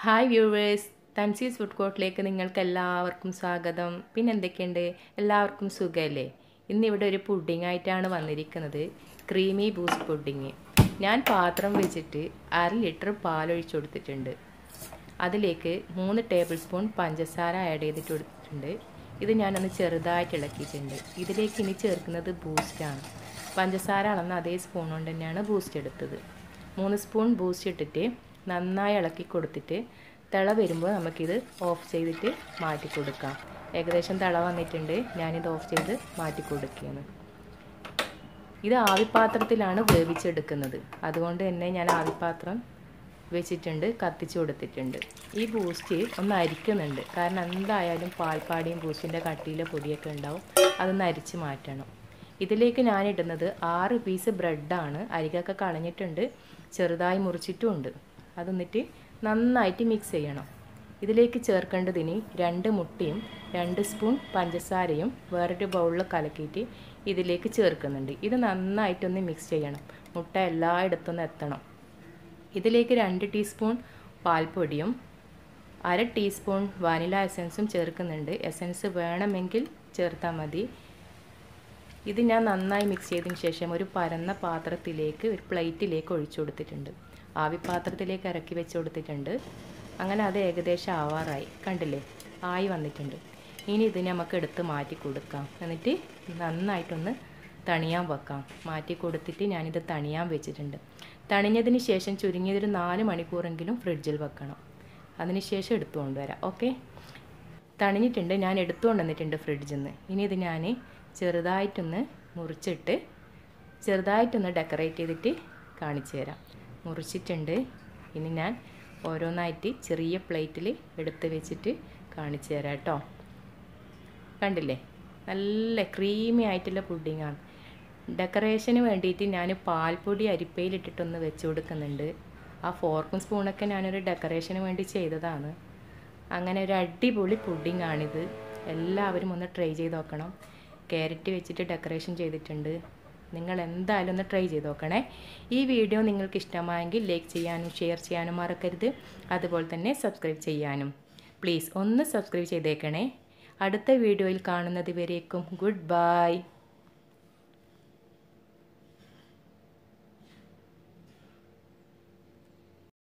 hi viewers Thanseez food കോർട്ടിലേക്ക് നിങ്ങൾക്ക് എല്ലാവർക്കും സ്വാഗതം പിന്നെ എന്തൊക്കെയുണ്ട് എല്ലാവർക്കും സുഖമല്ലേ ഇന്നിവിടെ ഒരു പുഡിംഗ് ആയിട്ടാണ് വന്നിരിക്കുന്നത് ക്രീമി ബൂസ്റ്റ് പുഡിങ് ഞാൻ പാത്രം വെച്ചിട്ട് അര ലിറ്റർ പാലൊഴിച്ച് കൊടുത്തിട്ടുണ്ട് അതിലേക്ക് മൂന്ന് ടേബിൾ സ്പൂൺ പഞ്ചസാര ആഡ് ചെയ്തിട്ട് കൊടുത്തിട്ടുണ്ട് ഇത് ഞാനൊന്ന് ചെറുതായിട്ട് ഇളക്കിയിട്ടുണ്ട് ഇതിലേക്ക് ഇനി ചേർക്കുന്നത് ബൂസ്റ്റാണ് പഞ്ചസാര അളന്ന അതേ സ്പൂൺ കൊണ്ട് തന്നെയാണ് ബൂസ്റ്റ് എടുത്തത് മൂന്ന് സ്പൂൺ ബൂസ്റ്റ് ഇട്ടിട്ട് നന്നായി ഇളക്കി കൊടുത്തിട്ട് തിള വരുമ്പോൾ നമുക്കിത് ഓഫ് ചെയ്തിട്ട് മാറ്റി കൊടുക്കാം ഏകദേശം തിള വന്നിട്ടുണ്ട് ഞാനിത് ഓഫ് ചെയ്ത് മാറ്റി കൊടുക്കുകയാണ് ഇത് ആവിപ്പാത്രത്തിലാണ് വേവിച്ചെടുക്കുന്നത് അതുകൊണ്ട് തന്നെ ഞാൻ ആവിപ്പാത്രം വെച്ചിട്ടുണ്ട് കത്തിച്ച് കൊടുത്തിട്ടുണ്ട് ഈ ബൂസ്റ്റ് ഒന്ന് അരിക്കുന്നുണ്ട് കാരണം എന്തായാലും പാൽപ്പാടിയും ബൂസ്റ്റിൻ്റെ കട്ടിയിലെ പൊടിയൊക്കെ ഉണ്ടാവും അതൊന്ന് അരിച്ച് മാറ്റണം ഇതിലേക്ക് ഞാൻ ഇടുന്നത് ആറ് പീസ് ബ്രെഡാണ് അരികൊക്കെ കളഞ്ഞിട്ടുണ്ട് ചെറുതായി മുറിച്ചിട്ടുമുണ്ട് അതൊന്നിട്ട് നന്നായിട്ട് മിക്സ് ചെയ്യണം ഇതിലേക്ക് ചേർക്കേണ്ടതിന് രണ്ട് മുട്ടയും രണ്ട് സ്പൂൺ പഞ്ചസാരയും വേറൊരു ബൗളിൽ കലക്കിയിട്ട് ഇതിലേക്ക് ചേർക്കുന്നുണ്ട് ഇത് നന്നായിട്ടൊന്ന് മിക്സ് ചെയ്യണം മുട്ട എല്ലായിടത്തുനിന്ന് എത്തണം ഇതിലേക്ക് രണ്ട് ടീസ്പൂൺ പാൽപ്പൊടിയും അര ടീസ്പൂൺ വാനില എസൻസും ചേർക്കുന്നുണ്ട് എസൻസ് വേണമെങ്കിൽ ചേർത്താൽ മതി ഇത് ഞാൻ നന്നായി മിക്സ് ചെയ്തതിന് ശേഷം ഒരു പരന്ന പാത്രത്തിലേക്ക് ഒരു പ്ലേറ്റിലേക്ക് ഒഴിച്ചു കൊടുത്തിട്ടുണ്ട് ആവി പാത്രത്തിലേക്ക് ഇറക്കി വെച്ച് കൊടുത്തിട്ടുണ്ട് അങ്ങനെ അത് ഏകദേശം ആവാറായി കണ്ടില്ലേ ആയി വന്നിട്ടുണ്ട് ഇനി ഇത് നമുക്ക് എടുത്ത് മാറ്റി കൊടുക്കാം എന്നിട്ട് നന്നായിട്ടൊന്ന് തണിയാൻ വെക്കാം മാറ്റി കൊടുത്തിട്ട് ഞാനിത് തണിയാൻ വെച്ചിട്ടുണ്ട് തണിഞ്ഞതിന് ശേഷം ചുരുങ്ങിയതൊരു നാല് മണിക്കൂറെങ്കിലും ഫ്രിഡ്ജിൽ വെക്കണം അതിന് ശേഷം എടുത്തു കൊണ്ടുവരാം ഓക്കെ തണിഞ്ഞിട്ടുണ്ട് ഞാൻ എടുത്തുകൊണ്ട് വന്നിട്ടുണ്ട് ഫ്രിഡ്ജിൽ നിന്ന് ഇനി ഇത് ഞാൻ ചെറുതായിട്ടൊന്ന് മുറിച്ചിട്ട് ചെറുതായിട്ടൊന്ന് ഡെക്കറേറ്റ് ചെയ്തിട്ട് കാണിച്ചു തരാം മുറിച്ചിട്ടുണ്ട് ഇനി ഞാൻ ഓരോന്നായിട്ട് ചെറിയ പ്ലേറ്റിൽ എടുത്ത് വെച്ചിട്ട് കാണിച്ചു തരാം കേട്ടോ കണ്ടില്ലേ നല്ല ക്രീമി ആയിട്ടുള്ള പുഡിങ്ങാണ് ഡെക്കറേഷന് വേണ്ടിയിട്ട് ഞാൻ പാൽപ്പൊടി അരിപ്പയിലിട്ടിട്ടൊന്ന് വെച്ച് കൊടുക്കുന്നുണ്ട് ആ ഫോർക്കും സ്പൂണൊക്കെ ഞാനൊരു ഡെക്കറേഷന് വേണ്ടി ചെയ്തതാണ് അങ്ങനെ ഒരു അടിപൊളി പുഡിങ്ങാണിത് എല്ലാവരും ഒന്ന് ട്രൈ ചെയ്ത് നോക്കണം ക്യാരറ്റ് വെച്ചിട്ട് ഡെക്കറേഷൻ ചെയ്തിട്ടുണ്ട് നിങ്ങൾ എന്തായാലും ഒന്ന് ട്രൈ ചെയ്ത് നോക്കണേ ഈ വീഡിയോ നിങ്ങൾക്ക് ഇഷ്ടമായെങ്കിൽ ലൈക്ക് ചെയ്യാനും ഷെയർ ചെയ്യാനും മറക്കരുത് അതുപോലെ തന്നെ സബ്സ്ക്രൈബ് ചെയ്യാനും പ്ലീസ് ഒന്ന് സബ്സ്ക്രൈബ് ചെയ്തേക്കണേ അടുത്ത വീഡിയോയിൽ കാണുന്നത് വരേക്കും ഗുഡ് ബൈ